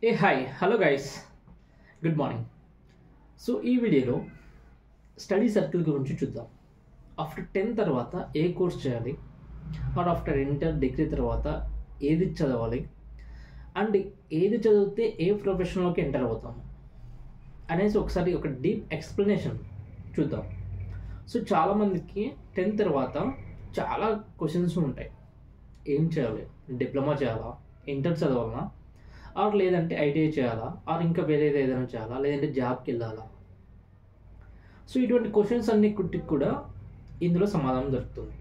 ఏ hi hello guys good morning so ఈ వీడియోలో study circle గురించి చూద్దాం ఆఫ్టర్ టెన్త్ తర్వాత ఏ కోర్స్ చేయాలి ఆర్ ఆఫ్టర్ ఇంటర్ డిగ్రీ తర్వాత ఏది చదవాలి అండ్ ఏది చదివితే ఏ ప్రొఫెషన్లోకి ఎంటర్ అవుతాము అనేసి ఒకసారి ఒక డీప్ ఎక్స్ప్లెనేషన్ చూద్దాం సో చాలామందికి టెన్త్ తర్వాత చాలా క్వశ్చన్స్ ఉంటాయి ఏం చేయాలి డిప్లొమా చేయాలా ఇంటర్ చదవాలా ఆర్ లేదంటే ఐటీఐ చేయాలా ఆర్ ఇంకా వేరేది ఏదైనా చేయాలా లేదంటే జాబ్కి వెళ్ళాలా సో ఇటువంటి క్వశ్చన్స్ అన్నిటికి కూడా ఇందులో సమాధానం దొరుకుతుంది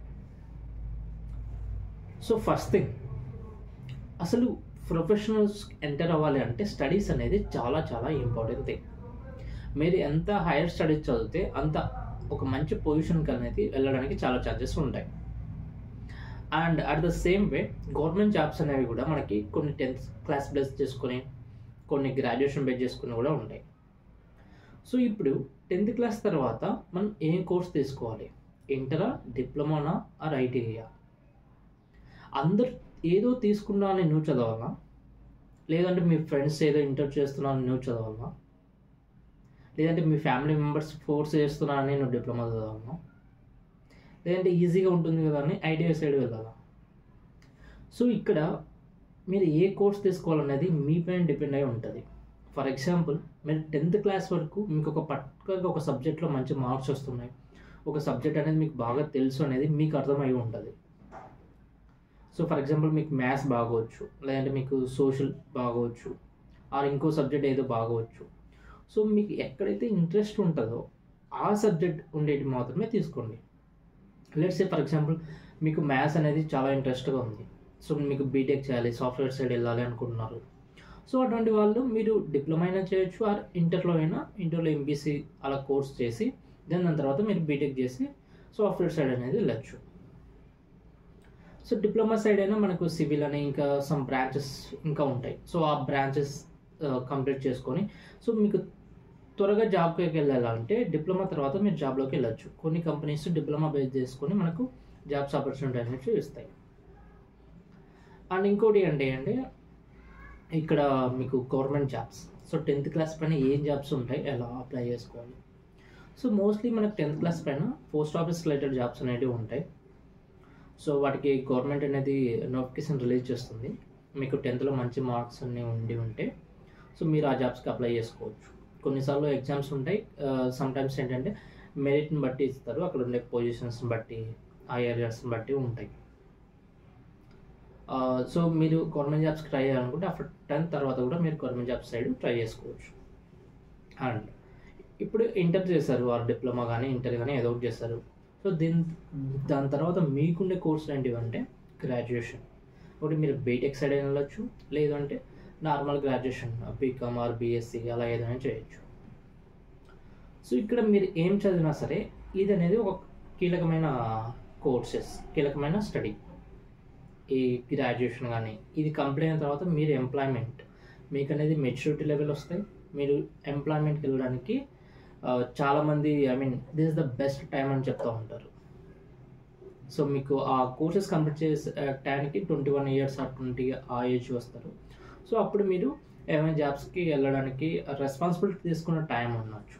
సో ఫస్ట్ థింగ్ అసలు ప్రొఫెషనల్స్ ఎంటర్ అవ్వాలి అంటే స్టడీస్ అనేది చాలా చాలా ఇంపార్టెంట్ థింగ్ మీరు ఎంత హైయర్ స్టడీస్ చదివితే అంత ఒక మంచి పొజిషన్కి అనేది వెళ్ళడానికి చాలా ఛాన్సెస్ ఉంటాయి and at the same way government jobs అనేవి కూడా మనకి కొన్ని టెన్త్ క్లాస్ బేస్ చేసుకొని కొన్ని గ్రాడ్యుయేషన్ బేస్ చేసుకుని కూడా ఉంటాయి సో ఇప్పుడు టెన్త్ క్లాస్ తర్వాత మనం ఏం కోర్స్ తీసుకోవాలి ఇంటరా డిప్లొమానా ఆర్ ఐటీఐయా అందరు ఏదో తీసుకున్నా అని నువ్వు చదవాలా లేదంటే మీ ఫ్రెండ్స్ ఏదో ఇంటర్ చేస్తున్నా అని నువ్వు చదవాలా లేదంటే మీ ఫ్యామిలీ మెంబర్స్ ఫోర్స్ చేస్తున్నారని నువ్వు డిప్లొమా చదవాలా లేదంటే ఈజీగా ఉంటుంది కదా అని ఐటీఐ సైడ్ వెళ్ళాలా సో ఇక్కడ మీరు ఏ కోర్స్ తీసుకోవాలనేది మీ పైన డిపెండ్ అయి ఉంటుంది ఫర్ ఎగ్జాంపుల్ మీరు టెన్త్ క్లాస్ వరకు మీకు ఒక పర్టికులర్గా ఒక సబ్జెక్ట్లో మంచి మార్క్స్ వస్తున్నాయి ఒక సబ్జెక్ట్ అనేది మీకు బాగా తెలుసు అనేది మీకు అర్థమై ఉంటుంది సో ఫర్ ఎగ్జాంపుల్ మీకు మ్యాథ్స్ బాగోవచ్చు లేదంటే మీకు సోషల్ బాగోవచ్చు ఆర్ ఇంకో సబ్జెక్ట్ ఏదో బాగోవచ్చు సో మీకు ఎక్కడైతే ఇంట్రెస్ట్ ఉంటుందో ఆ సబ్జెక్ట్ ఉండేటి మాత్రమే తీసుకోండి లెట్స్ సే ఫర్ ఎగ్జాంపుల్ మీకు మ్యాథ్స్ అనేది చాలా ఇంట్రెస్ట్గా ఉంది సో మీకు బీటెక్ చేయాలి సాఫ్ట్వేర్ సైడ్ వెళ్ళాలి అనుకుంటున్నారు సో అటువంటి వాళ్ళు మీరు డిప్లొమా అయినా చేయొచ్చు ఆర్ ఇంటర్లో అయినా ఇంటర్లో ఎంబీసీ అలా కోర్స్ చేసి దెన్ దాని తర్వాత మీరు బీటెక్ చేసి సాఫ్ట్వేర్ సైడ్ అనేది వెళ్ళచ్చు సో డిప్లొమా సైడ్ అయినా మనకు సివిల్ అని ఇంకా సమ్ బ్రాంచెస్ ఇంకా ఉంటాయి సో ఆ బ్రాంచెస్ కంప్లీట్ చేసుకొని సో మీకు త్వరగా జాబ్కి వెళ్ళాలంటే డిప్లొమా తర్వాత మీరు జాబ్లోకి వెళ్ళచ్చు కొన్ని కంపెనీస్ డిప్లొమా బేస్ చేసుకొని మనకు జాబ్స్ ఆపర్చునిటీ అనేది ఇస్తాయి అండ్ ఇంకోటి ఏంటి అంటే ఇక్కడ మీకు government jobs so tenth class పైన ఏం జాబ్స్ ఉంటాయి ఎలా అప్లై చేసుకోవాలి సో మోస్ట్లీ మనకు టెన్త్ క్లాస్ పైన పోస్ట్ ఆఫీస్ రిలేటెడ్ జాబ్స్ అనేవి ఉంటాయి సో వాటికి గవర్నమెంట్ అనేది నోటిఫికేషన్ రిలీజ్ చేస్తుంది మీకు టెన్త్లో మంచి మార్క్స్ అన్నీ ఉండి ఉంటే సో మీరు ఆ జాబ్స్కి అప్లై చేసుకోవచ్చు కొన్నిసార్లు ఎగ్జామ్స్ ఉంటాయి సమ్ టైమ్స్ ఏంటంటే మెరిట్ని బట్టి ఇస్తారు అక్కడ ఉండే పొజిషన్స్ని బట్టి ఆ ఏరియాస్ని బట్టి ఉంటాయి సో మీరు గవర్నమెంట్ జాబ్స్కి ట్రై చేయాలనుకుంటే ఆఫ్టర్ టెన్త్ తర్వాత కూడా మీరు గవర్నమెంట్ జాబ్స్ సైడ్ ట్రై చేసుకోవచ్చు అండ్ ఇప్పుడు ఇంటర్ చేశారు ఆర్ డిప్లొమా కానీ ఇంటర్ కానీ ఏదో ఒకటి చేస్తారు సో దీని దాని తర్వాత మీకుండే కోర్సులు ఏంటివి అంటే గ్రాడ్యుయేషన్ ఒకటి మీరు బీటెక్ సైడ్ అయినా వెళ్ళచ్చు లేదంటే normal graduation BCom or BSc అలా ఏదైనా చేయొచ్చు సో ఇక్కడ మీరు ఏం చదివినా సరే ఇది అనేది ఒక కీలకమైన కోర్సెస్ కీలకమైన స్టడీ ఈ గ్రాడ్యుయేషన్ కానీ ఇది కంప్లీట్ అయిన తర్వాత మీరు ఎంప్లాయ్మెంట్ మీకు అనేది మెచ్యూరిటీ లెవెల్ వస్తాయి మీరు ఎంప్లాయ్మెంట్కి వెళ్ళడానికి చాలామంది I mean this is the best time అని చెప్తూ ఉంటారు సో మీకు ఆ కోర్సెస్ కంప్లీట్ చేసే టైంకి ట్వంటీ వన్ ఇయర్స్ ఆ ట్వంటీ ఆ ఏజ్ వస్తారు సో అప్పుడు మీరు ఏమైనా జాబ్స్కి వెళ్ళడానికి రెస్పాన్సిబిలిటీ తీసుకున్న టైం ఉండొచ్చు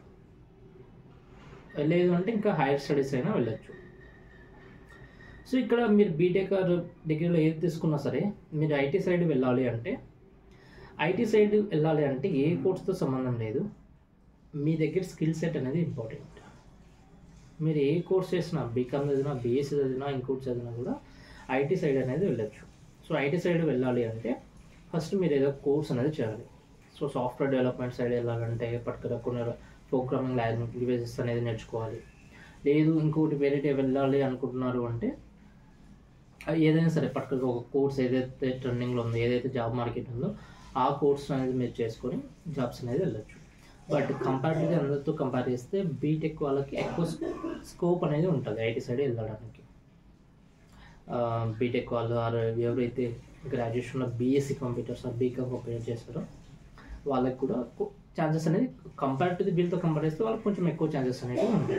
లేదు అంటే ఇంకా హైయర్ స్టడీస్ అయినా వెళ్ళొచ్చు సో ఇక్కడ మీరు బీటెక్ ఆర్ డిగ్రీలో ఏది తీసుకున్నా సరే మీరు ఐటీ సైడ్ వెళ్ళాలి అంటే ఐటీ సైడ్ వెళ్ళాలి అంటే ఏ కోర్స్తో సంబంధం లేదు మీ దగ్గర స్కిల్ సెట్ అనేది ఇంపార్టెంట్ మీరు ఏ కోర్స్ చేసినా బీకామ్ చదివినా బీఎస్సీ చదివినా ఇంకోటి చదివినా కూడా ఐటీ సైడ్ అనేది వెళ్ళొచ్చు సో ఐటీ సైడ్ వెళ్ళాలి అంటే ఫస్ట్ మీరు ఏదో కోర్స్ అనేది చేయాలి సో సాఫ్ట్వేర్ డెవలప్మెంట్ సైడ్ వెళ్ళాలంటే పర్టికులర్ కొన్ని ప్రోగ్రామింగ్ లాంగ్వేజెస్ అనేది నేర్చుకోవాలి లేదు ఇంకోటి వేరే వెళ్ళాలి అనుకుంటున్నారు అంటే ఏదైనా సరే పర్టికులర్ ఒక కోర్స్ ఏదైతే ట్రెండింగ్లో ఉందో ఏదైతే జాబ్ మార్కెట్ ఉందో ఆ కోర్స్ అనేది మీరు చేసుకొని జాబ్స్ అనేది వెళ్ళొచ్చు బట్ కంపారిటివ్గా అందరితో కంపేర్ చేస్తే బీటెక్ వాళ్ళకి ఎక్కువ స్కోప్ అనేది ఉంటుంది ఐటీ సైడ్ వెళ్ళడానికి బీటెక్ వాళ్ళు ఆర్ ఎవరైతే గ్రాడ్యుయేషన్లో BSc computers or BCom computer చేస్తారో వాళ్ళకి కూడా ఛాన్సెస్ అనేది కంపేర్ టు ది వీళ్ళతో కంపేర్ చేస్తే వాళ్ళకి కొంచెం ఎక్కువ ఛాన్సెస్ అనేవి ఉంటాయి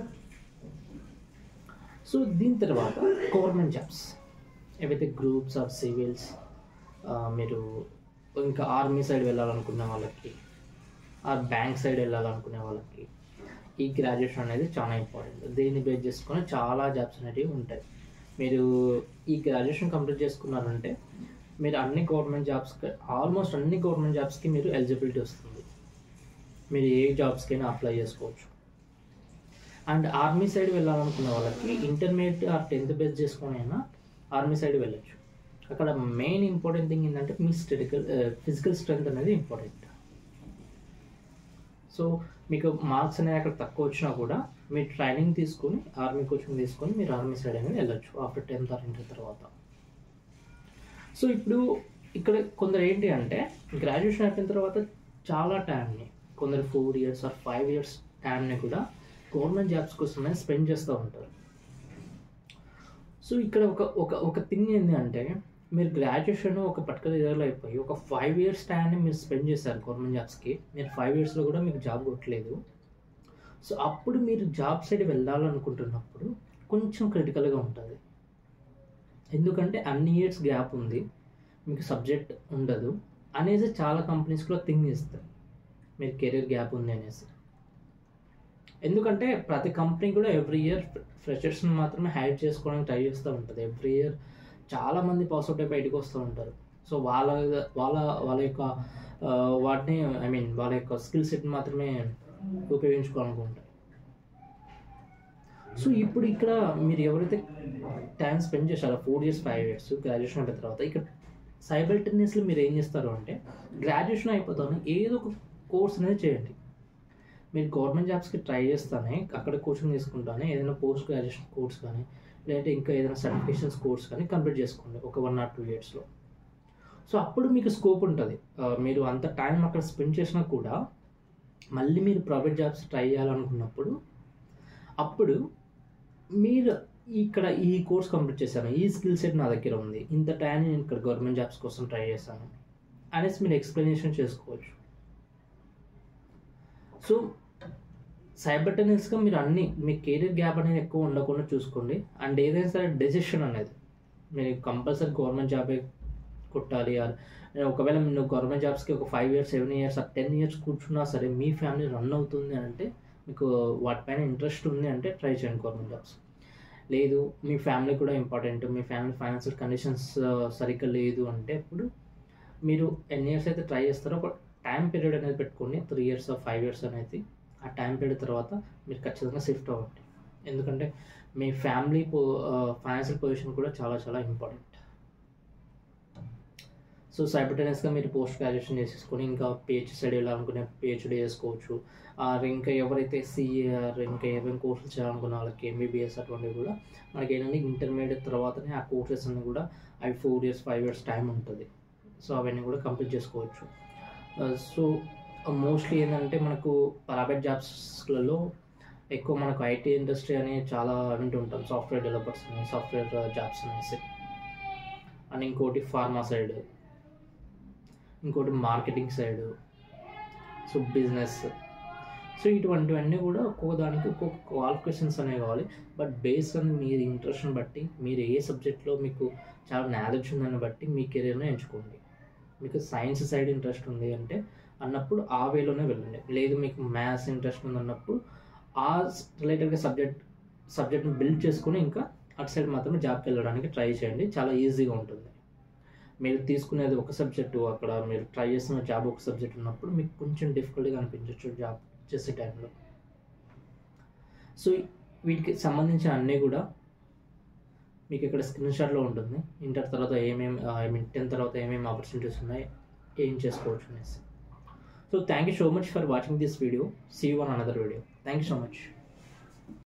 సో దీని తర్వాత గవర్నమెంట్ జాబ్స్ ఏవైతే గ్రూప్స్ ఆర్ సివిల్స్ మీరు ఇంకా ఆర్మీ సైడ్ వెళ్ళాలనుకునే వాళ్ళకి ఆ బ్యాంక్ సైడ్ వెళ్ళాలనుకునే వాళ్ళకి ఈ గ్రాడ్యుయేషన్ అనేది చాలా ఇంపార్టెంట్ దీన్ని బేస్ చేసుకొని చాలా జాబ్స్ అనేవి ఉంటాయి మీరు ఈ గ్రాడ్యుయేషన్ కంప్లీట్ చేసుకున్నారంటే మీరు అన్ని గవర్నమెంట్ జాబ్స్కి ఆల్మోస్ట్ అన్ని గవర్నమెంట్ జాబ్స్కి మీరు ఎలిజిబిలిటీ వస్తుంది మీరు ఏ జాబ్స్కైనా అప్లై చేసుకోవచ్చు అండ్ ఆర్మీ సైడ్ వెళ్ళాలనుకున్న వాళ్ళకి ఇంటర్మీడియట్ ఆర్ టెన్త్ బేస్ చేసుకొని అయినా ఆర్మీ సైడ్ వెళ్ళొచ్చు అక్కడ మెయిన్ ఇంపార్టెంట్ థింగ్ ఏంటంటే మీ స్టెడికల్ ఫిజికల్ స్ట్రెంగ్త్ అనేది ఇంపార్టెంట్ సో మీకు మార్క్స్ అనేది అక్కడ తక్కువ వచ్చినా కూడా మీరు ట్రైనింగ్ తీసుకొని ఆర్మీ కోచింగ్ తీసుకొని మీరు ఆర్మీ సైడ్ అనేది వెళ్ళొచ్చు ఆఫ్టర్ టెన్త్ ఆర్ ఇంటర్ తర్వాత సో ఇప్పుడు ఇక్కడ కొందరు ఏంటి అంటే గ్రాడ్యుయేషన్ అయిపోయిన తర్వాత చాలా టైంని కొందరు four years or five years టైంని కూడా గవర్నమెంట్ జాబ్స్ కోసమే స్పెండ్ చేస్తూ ఉంటారు సో ఇక్కడ ఒక ఒక ఒక థింగ్ ఏంటి అంటే మీరు గ్రాడ్యుయేషన్ ఒక పర్టికులర్ ఇయర్లో అయిపోయి ఒక ఫైవ్ ఇయర్స్ టైంని మీరు స్పెండ్ చేశారు గవర్నమెంట్ జాబ్స్కి మీరు ఫైవ్ ఇయర్స్లో కూడా మీకు జాబ్ కొట్టలేదు సో అప్పుడు మీరు జాబ్ సైడ్ వెళ్ళాలనుకుంటున్నప్పుడు కొంచెం క్రిటికల్గా ఉంటుంది ఎందుకంటే అన్ని ఇయర్స్ గ్యాప్ ఉంది మీకు సబ్జెక్ట్ ఉండదు అనేసి చాలా కంపెనీస్లో థింక్ చేస్తారు మీరు కెరీర్ గ్యాప్ ఉంది అనేసి ఎందుకంటే ప్రతి కంపెనీ కూడా ఎవ్రీ ఇయర్ ఫ్రెషర్స్ని మాత్రమే హైర్ చేసుకోవడానికి ట్రై చేస్తూ ఉంటుంది ఎవ్రీ ఇయర్ చాలామంది పాస్అవుట్ అయి బయటకు వస్తూ ఉంటారు సో వాళ్ళ వాళ్ళ వాళ్ళ యొక్క ఆ, వాటిని ఐ మీన్ వాళ్ళ యొక్క స్కిల్ సెట్ మాత్రమే ఉపయోగించుకోవాలనుకుంటారు సో ఇప్పుడు ఇక్కడ మీరు ఎవరైతే టైం స్పెండ్ చేశారో four years five years graduation అయిపోయిన తర్వాత ఇక్కడ సైబర్ టెన్నిస్లో మీరు ఏం చేస్తారు అంటే గ్రాడ్యుయేషన్ అయిపోతాను ఏదో ఒక కోర్స్ అనేది చేయండి మీరు గవర్నమెంట్ జాబ్స్కి ట్రై చేస్తానే అక్కడ కోచింగ్ తీసుకుంటానే ఏదైనా పోస్ట్ గ్రాడ్యుయేషన్ కోర్స్ కానీ లేదంటే ఇంకా ఏదైనా సర్టిఫికేషన్స్ కోర్స్ కానీ కంప్లీట్ చేసుకోండి ఒక వన్ ఆర్ టూ ఇయర్స్లో సో అప్పుడు మీకు స్కోప్ ఉంటుంది ఆ, మీరు అంత టైం అక్కడ స్పెండ్ చేసినా కూడా మళ్ళీ మీరు ప్రైవేట్ జాబ్స్ ట్రై చేయాలనుకున్నప్పుడు అప్పుడు మీరు ఇక్కడ ఈ కోర్స్ కంప్లీట్ చేశాను ఈ స్కిల్ సెట్ నా దగ్గర ఉంది ఇంత టైం నేను ఇక్కడ గవర్నమెంట్ జాబ్స్ కోసం ట్రై చేశాను అనేసి మీరు ఎక్స్ప్లెనేషన్ చేసుకోవచ్చు సో సైబర్ టెన్నిస్గా మీరు అన్ని మీ కెరీర్ గ్యాప్ అనేది ఎక్కువ ఉండకుండా చూసుకోండి అండ్ ఏదైనా సరే డెసిషన్ అనేది మీరు కంపల్సరీ గవర్నమెంట్ జాబే కొట్టాలి ఆర్ ఒకవేళ నువ్వు గవర్నమెంట్ జాబ్స్కి ఒక five years seven years or ten years కూర్చున్నా సరే మీ ఫ్యామిలీ రన్ అవుతుంది అంటే మీకు వాటిపైన ఇంట్రెస్ట్ ఉంది అంటే ట్రై చేయండి గవర్నమెంట్ జాబ్స్ లేదు మీ ఫ్యామిలీ కూడా ఇంపార్టెంట్ మీ ఫ్యామిలీ ఫైనాన్షియల్ కండిషన్స్ సరిగ్గా లేదు అంటే ఇప్పుడు మీరు ఎన్ని ఇయర్స్ అయితే ట్రై చేస్తారో ఒక టైం పీరియడ్ అనేది పెట్టుకోండి త్రీ ఇయర్స్ ఫైవ్ ఇయర్స్ అనేది ఆ టైం పీరియడ్ తర్వాత మీరు ఖచ్చితంగా షిఫ్ట్ అవ్వండి ఎందుకంటే మీ ఫ్యామిలీ పో ఫైనాన్షియల్ పొజిషన్ కూడా చాలా చాలా ఇంపార్టెంట్ సో సైబర్టైనస్గా మీరు పోస్ట్ గ్రాడ్యుయేషన్ చేసేసుకొని ఇంకా పిహెచ్ సైడ్ వెళ్ళాలనుకునే పిహెచ్డీ చేసుకోవచ్చు ఆర్ ఇంకా ఎవరైతే సిఏఆర్ ఇంకా ఏమేమి కోర్సులు చేయాలనుకున్న వాళ్ళకి ఎంబీబీఎస్ అటువంటివి కూడా మనకి ఏంటంటే ఇంటర్మీడియట్ తర్వాతనే ఆ కోర్సెస్ అన్ని కూడా అవి four years five years time ఉంటుంది సో అవన్నీ కూడా కంప్లీట్ చేసుకోవచ్చు సో మోస్ట్లీ ఏంటంటే మనకు ప్రైవేట్ జాబ్స్లలో ఎక్కువ మనకు ఐటీ ఇండస్ట్రీ అని చాలా వింటుంటాం సాఫ్ట్వేర్ డెవలపర్స్ అని సాఫ్ట్వేర్ జాబ్స్ అనేసి అండ్ ఇంకోటి ఫార్మా సైడ్ ఇంకోటి marketing side so business so ఇటువంటివన్నీ కూడా ఒక్కొక్క దానికి ఒక్కొక్క క్వాలిఫికేషన్స్ అనేవి కావాలి బట్ బేస్డ్ ఆన్ మీరు ఇంట్రెస్ట్ని బట్టి మీరు ఏ సబ్జెక్ట్లో మీకు చాలా నాలెడ్జ్ ఉందని బట్టి మీ కెరీర్ని ఎంచుకోండి మీకు సైన్స్ సైడ్ ఇంట్రెస్ట్ ఉంది అంటే అన్నప్పుడు ఆ వేలోనే వెళ్ళండి లేదు మీకు మ్యాథ్స్ ఇంట్రెస్ట్ ఉంది అన్నప్పుడు ఆ రిలేటెడ్గా సబ్జెక్ట్ సబ్జెక్ట్ని బిల్డ్ చేసుకుని ఇంకా అటు సైడ్ మాత్రమే జాబ్కి వెళ్ళడానికి ట్రై చేయండి చాలా ఈజీగా ఉంటుంది మీరు తీసుకునేది ఒక సబ్జెక్టు అక్కడ మీరు ట్రై చేస్తున్న జాబ్ ఒక సబ్జెక్ట్ ఉన్నప్పుడు మీకు కొంచెం డిఫికల్ట్గా అనిపించవచ్చు జాబ్ చేసే టైంలో సో వీటికి సంబంధించిన అన్నీ కూడా మీకు ఇక్కడ స్క్రీన్ షాట్లో ఉంటుంది ఇంటర్ తర్వాత ఏమేమి ఐ మీన్ టెన్త్ తర్వాత ఏమేమి ఆపర్చునిటీస్ ఉన్నాయి ఏం చేసుకోవచ్చు అనేసి so thank you so much for watching this video see one another video thank you so much